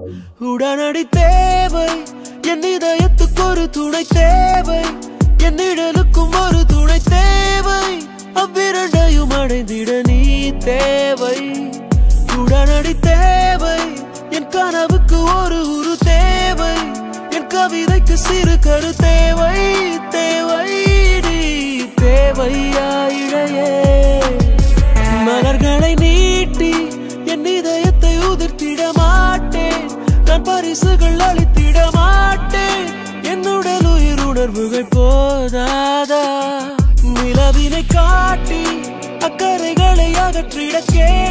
உடனடி தேவை என் இதயத்துக்கு ஒரு துணை தேவை என் நிழலுக்கும் ஒரு துணை தேவை அவ்விரண்டையும் அடைந்திட நீ தேவை உடனடி தேவை என் கனவுக்கு ஒரு உரு தேவை என் கவிதைக்கு சிறு கரு தேவை தேவை நீ தேவையா இழையே மலர்களை நீட்டி என் இதயத்தை உதிர்த்திட மாட்டேன் நான் பரிசுகள் அளித்திட மாட்டேன் என்னுடல் உயிர் உணர்வுகள் போதாதா நிலவினை காட்டி அக்கறைகளை அகற்றிட கே